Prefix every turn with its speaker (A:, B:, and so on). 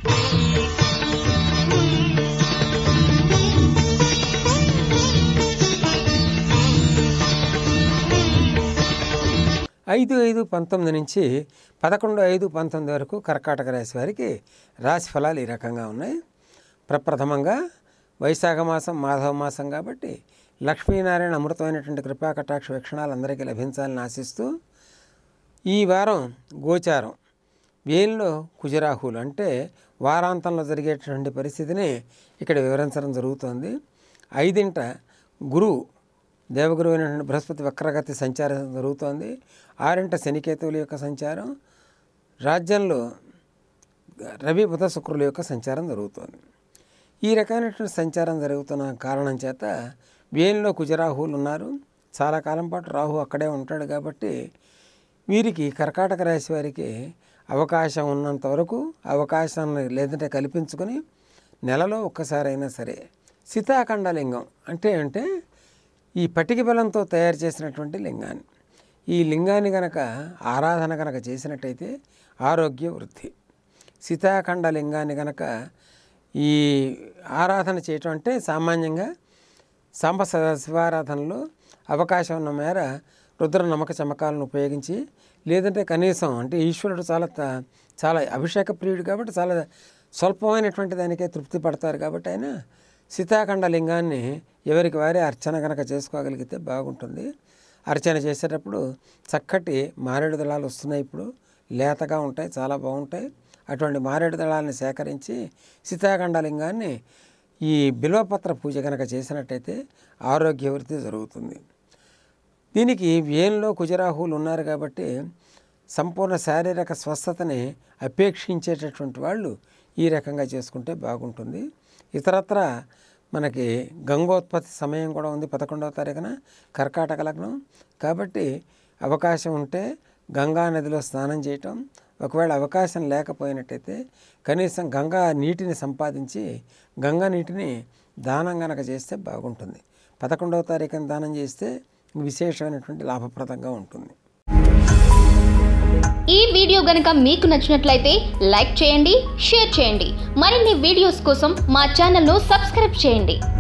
A: ఐదు ఐదు పంతొమ్మిది నుంచి పదకొండు ఐదు పంతొమ్మిది వరకు కర్కాటక రాశి వారికి రాశి ఫలాలు ఈ రకంగా ఉన్నాయి ప్రప్రథమంగా వైశాఖ మాసం మాధవ మాసం కాబట్టి లక్ష్మీనారాయణ అమృతమైనటువంటి కృపా కటాక్ష వీక్షణాలు అందరికీ లభించాలని ఆశిస్తూ ఈ వారం గోచారం వేల్లో కుజరాహులు అంటే వారాంతంలో జరిగేటువంటి పరిస్థితిని ఇక్కడ వివరించడం జరుగుతోంది ఐదింట గురువు దేవగురువు అయినటువంటి బృహస్పతి వక్రగతి సంచారం జరుగుతోంది ఆరింట శనికేతువుల యొక్క సంచారం రాజ్యంలో రవి బుధ శుక్రుల యొక్క సంచారం జరుగుతోంది ఈ రకమైనటువంటి సంచారం జరుగుతున్న కారణం చేత వేయంలో కుజరాహువులు ఉన్నారు చాలా కాలం పాటు రాహు అక్కడే ఉంటాడు కాబట్టి వీరికి కర్కాటక రాశి వారికి అవకాశం ఉన్నంత వరకు అవకాశాన్ని లేదంటే కల్పించుకొని నెలలో ఒక్కసారైనా సరే సీతాఖండ లింగం అంటే అంటే ఈ పటిక బలంతో తయారు చేసినటువంటి లింగాన్ని ఈ లింగాన్ని గనక ఆరాధన గనక చేసినట్టయితే ఆరోగ్య వృద్ధి సీతాఖండ లింగాన్ని గనక ఈ ఆరాధన చేయటం అంటే సామాన్యంగా సాంబ స- శివారాధనలో అవకాశం ఉన్న మేర రుద్ర నమ్మక చమకాలను ఉపయోగించి లేదంటే కనీసం అంటే ఈశ్వరుడు చాలా త- చాలా అభిషేక ప్రియుడు కాబట్టి చాలా స్వల్పమైనటువంటి దానికే తృప్తి పడతారు కాబట్టి ఆయన సీతాఖండ లింగాన్ని ఎవరికి వారే అర్చన కనుక చేసుకోగలిగితే బాగుంటుంది అర్చన చేసేటప్పుడు చక్కటి మారేడు దళాలు వస్తున్నాయి ఇప్పుడు లేతగా ఉంటాయి చాలా బాగుంటాయి అటువంటి మారేడు దళాలను సేకరించి సీతాఖండ లింగాన్ని ఈ బిల్వపత్ర పూజ కనుక చేసినట్టయితే ఆరోగ్య వృద్ధి జరుగుతుంది దీనికి వ్యయంలో కుజరాహువులు ఉన్నారు కాబట్టి సంపూర్ణ శారీరక స్వస్థతని అపేక్షించేటటువంటి వాళ్ళు ఈ రకంగా చేసుకుంటే బాగుంటుంది ఇతరత్ర మనకి గంగోత్పత్తి సమయం కూడా ఉంది పదకొండవ తారీఖున కర్కాటక లగ్నం కాబట్టి అవకాశం ఉంటే గంగా నదిలో స్నానం చేయటం ఒకవేళ అవకాశం లేకపోయినట్టయితే కనీసం గంగా నీటిని సంపాదించి గంగా నీటిని దానం గనక చేస్తే బాగుంటుంది పదకొండవ తారీఖున దానం చేస్తే విశేషమైనటువంటి లాభప్రదంగా ఉంటుంది
B: ఈ వీడియో గనుక మీకు నచ్చినట్లయితే లైక్ చేయండి షేర్ చేయండి మరిన్ని వీడియోస్ కోసం మా ఛానల్ను సబ్స్క్రైబ్ చేయండి